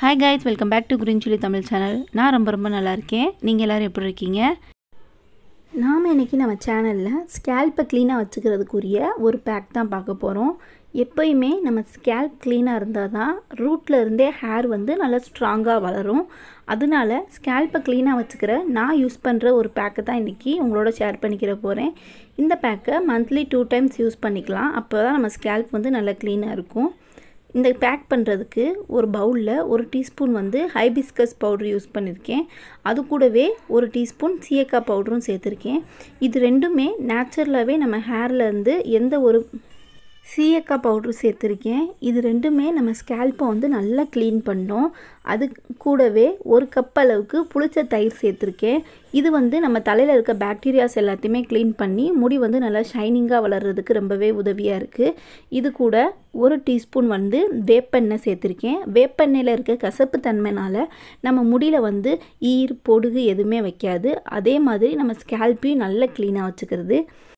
hi guys welcome back to green chilli Tamil channel நான் ரொம்ப ரொம்ப நல்லா இருக்கேன் நீங்கள் எல்லோரும் எப்படி இருக்கீங்க நாம் இன்றைக்கி நம்ம சேனலில் ஸ்கேல்ப்பை க்ளீனாக வச்சுக்கிறதுக்குரிய ஒரு பேக் தான் பார்க்க போகிறோம் எப்பயுமே நம்ம ஸ்கேல்ப் க்ளீனாக இருந்தால் தான் ரூட்டில் இருந்தே ஹேர் வந்து நல்லா ஸ்ட்ராங்காக வளரும் அதனால ஸ்கேல்ப்பை க்ளீனாக வச்சுக்கிற நான் யூஸ் பண்ணுற ஒரு பேக்கை தான் இன்றைக்கி உங்களோட ஷேர் பண்ணிக்கிற போகிறேன் இந்த பேக்கை மந்த்லி டூ டைம்ஸ் யூஸ் பண்ணிக்கலாம் அப்போ தான் நம்ம ஸ்கேல்ப் வந்து நல்லா க்ளீனாக இருக்கும் இந்த பேக் பண்ணுறதுக்கு ஒரு பவுலில் ஒரு டீஸ்பூன் வந்து ஹைபிஸ்கஸ் பவுட்ரு யூஸ் பண்ணியிருக்கேன் அது கூடவே ஒரு டீஸ்பூன் சீயக்காய் பவுடரும் சேர்த்துருக்கேன் இது ரெண்டுமே நேச்சுரலாகவே நம்ம ஹேரில் இருந்து எந்த ஒரு சீயக்காய் பவுட்ரு சேர்த்துருக்கேன் இது ரெண்டுமே நம்ம ஸ்கேல்ப்பை வந்து நல்லா க்ளீன் பண்ணோம் அது கூடவே ஒரு கப் அளவுக்கு புளிச்ச தயிர் சேர்த்துருக்கேன் இது வந்து நம்ம தலையில் இருக்க பாக்டீரியாஸ் எல்லாத்தையுமே க்ளீன் பண்ணி முடி வந்து நல்லா ஷைனிங்காக வளர்கிறதுக்கு ரொம்பவே உதவியாக இருக்குது இது கூட ஒரு டீஸ்பூன் வந்து வேப்பெண்ணெய் சேர்த்துருக்கேன் வேப்பெண்ணெயில் இருக்க கசப்பு தன்மைனால் நம்ம முடியில் வந்து ஈர் பொடுகு எதுவுமே வைக்காது அதே மாதிரி நம்ம ஸ்கேல்ப்பையும் நல்லா க்ளீனாக வச்சுக்கிறது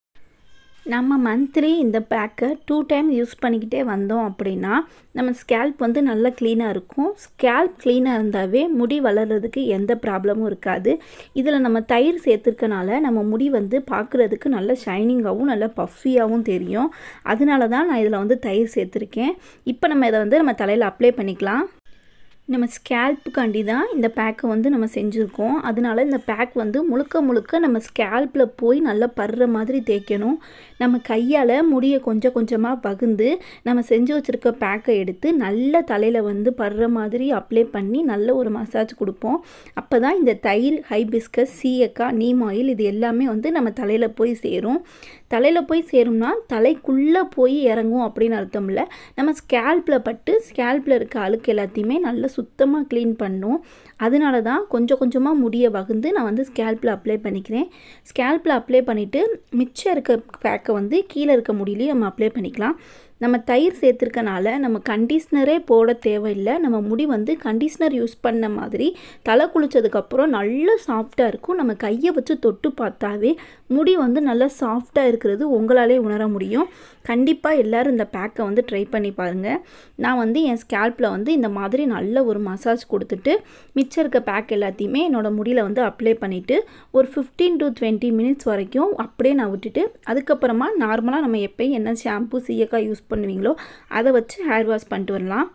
நம்ம மந்த்லி இந்த பேக்கை டூ டைம் யூஸ் பண்ணிக்கிட்டே வந்தோம் அப்படின்னா நம்ம ஸ்கேல்ப் வந்து நல்லா க்ளீனாக இருக்கும் ஸ்கேல்ப் க்ளீனாக இருந்தாவே முடி வளர்கிறதுக்கு எந்த ப்ராப்ளமும் இருக்காது இதில் நம்ம தயிர் சேர்த்துருக்கனால நம்ம முடி வந்து பார்க்குறதுக்கு நல்ல ஷைனிங்காகவும் நல்ல பஃபியாகவும் தெரியும் அதனால தான் நான் இதில் வந்து தயிர் சேர்த்துருக்கேன் இப்போ நம்ம இதை வந்து நம்ம தலையில் அப்ளை பண்ணிக்கலாம் நம்ம ஸ்கேல்ப்புக்காண்டி தான் இந்த பேக்கை வந்து நம்ம செஞ்சுருக்கோம் அதனால இந்த பேக் வந்து முழுக்க முழுக்க நம்ம ஸ்கேல்ப்பில் போய் நல்லா படுற மாதிரி தேய்க்கணும் நம்ம கையால் முடியை கொஞ்சம் கொஞ்சமாக பகுந்து நம்ம செஞ்சு வச்சுருக்க பேக்கை எடுத்து நல்ல தலையில் வந்து படுற மாதிரி அப்ளை பண்ணி நல்ல ஒரு மசாஜ் கொடுப்போம் அப்போ தான் இந்த தயிர் ஹைபிஸ்கஸ் சீயக்காய் நீம் ஆயில் இது எல்லாமே வந்து நம்ம தலையில் போய் சேரும் தலையில் போய் சேரும்னா தலைக்குள்ளே போய் இறங்கும் அப்படின்னு அர்த்தம் இல்லை நம்ம ஸ்கேல்ப்பில் பட்டு ஸ்கேல்ப்பில் இருக்க அழுக்கு எல்லாத்தையுமே நல்லா சுத்தமாக க்ளீன் பண்ணும் அதனால தான் கொஞ்சம் கொஞ்சமாக முடியை வகுந்து நான் வந்து ஸ்கேல்ப்பில் அப்ளை பண்ணிக்கிறேன் ஸ்கேல்ப்பில் அப்ளை பண்ணிவிட்டு மிச்சம் இருக்க பேக்கை வந்து கீழே இருக்க முடியிலையும் நம்ம அப்ளை பண்ணிக்கலாம் நம்ம தயிர் சேர்த்துருக்கனால நம்ம கண்டிஷ்னரே போட தேவையில்லை நம்ம முடி வந்து கண்டிஷ்னர் யூஸ் பண்ண மாதிரி தலை குளித்ததுக்கப்புறம் நல்லா சாஃப்டாக இருக்கும் நம்ம கையை வச்சு தொட்டு பார்த்தாவே முடி வந்து நல்லா சாஃப்டாக இருக்கிறது உங்களாலே உணர முடியும் கண்டிப்பாக எல்லோரும் இந்த பேக்கை வந்து ட்ரை பண்ணி பாருங்கள் நான் வந்து என் ஸ்கேல்ப்பில் வந்து இந்த மாதிரி நல்ல ஒரு மசாஜ் கொடுத்துட்டு மிச்சம் இருக்க பேக் எல்லாத்தையுமே என்னோடய முடியில் வந்து அப்ளை பண்ணிவிட்டு ஒரு ஃபிஃப்டீன் டு டுவெண்ட்டி மினிட்ஸ் வரைக்கும் அப்படியே நான் விட்டுட்டு அதுக்கப்புறமா நார்மலாக நம்ம எப்போயும் என்ன ஷாம்பு சீயக்காய் யூஸ் பண்ணுவீங்களோ அதை வச்சு ஹேர் வாஷ் பண்ணிட்டு வரலாம்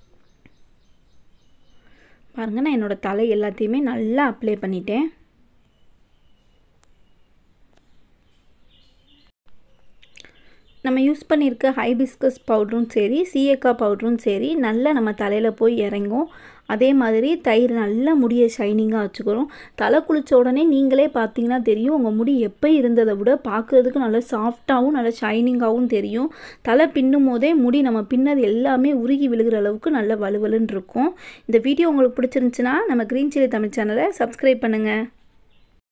பாருங்கள் நான் என்னோடய தலை எல்லாத்தையுமே நல்லா அப்ளை பண்ணிட்டேன் நம்ம யூஸ் பண்ணியிருக்க ஹைபிஸ்கஸ் பவுட்ரும் சரி சீயக்காய் பவுட்ரும் சரி நல்லா நம்ம தலையில் போய் இறங்கும் அதே மாதிரி தயிர் நல்லா முடியை ஷைனிங்காக வச்சுக்கிறோம் தலை குளித்த உடனே நீங்களே பார்த்தீங்கன்னா தெரியும் உங்கள் முடி எப்போ இருந்ததை விட பார்க்குறதுக்கு நல்லா சாஃப்டாகவும் நல்லா ஷைனிங்காகவும் தெரியும் தலை பின்னும் போதே முடி நம்ம பின்னது எல்லாமே உருகி விழுகிற அளவுக்கு நல்ல வலுவலுன்னு இருக்கும் இந்த வீடியோ உங்களுக்கு பிடிச்சிருந்துச்சுன்னா நம்ம க்ரீன் சில்லி தமிழ் சேனலை சப்ஸ்கிரைப் பண்ணுங்கள்